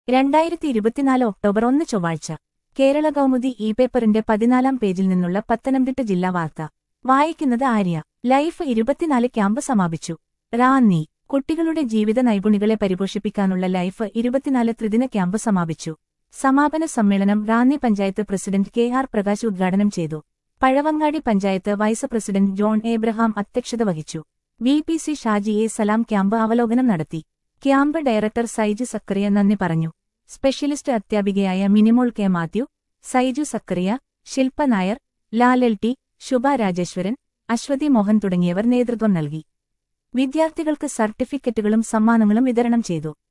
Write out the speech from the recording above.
രണ്ടായിരത്തി ഇരുപത്തിനാല് ഒക്ടോബർ ഒന്ന് ചൊവ്വാഴ്ച കേരള കൗമുദി ഇ പേപ്പറിന്റെ പതിനാലാം പേജിൽ നിന്നുള്ള പത്തനംതിട്ട ജില്ലാ വാർത്ത വായിക്കുന്നത് ആര്യ ലൈഫ് ഇരുപത്തിനാല് ക്യാമ്പ് സമാപിച്ചു റാന്നി കുട്ടികളുടെ ജീവിത നൈപുണികളെ പരിപോഷിപ്പിക്കാനുള്ള ലൈഫ് ഇരുപത്തിനാല് ത്രിദിന ക്യാമ്പ് സമാപിച്ചു സമാപന സമ്മേളനം Ranni panchayat president K R Prakash ഉദ്ഘാടനം ചെയ്തു Pazhavangadi panchayat vice president John Abraham അധ്യക്ഷത വഹിച്ചു V P C Shaji A Salam camp അവലോകനം നടത്തി ക്യാമ്പ് ഡയറക്ടർ സൈജു സക്കറിയ നന്ദി പറഞ്ഞു സ്പെഷ്യലിസ്റ്റ് അധ്യാപികയായ Minimol K Mathew Saiju Zachariah Shilpa Nair Lal L T Shubha Rajeswaran Aswathy Mohan തുടങ്ങിയവർ നേതൃത്വം നൽകി വിദ്യാർത്ഥികൾക്ക് സർട്ടിഫിക്കറ്റുകളും സമ്മാനങ്ങളും വിതരണം ചെയ്തു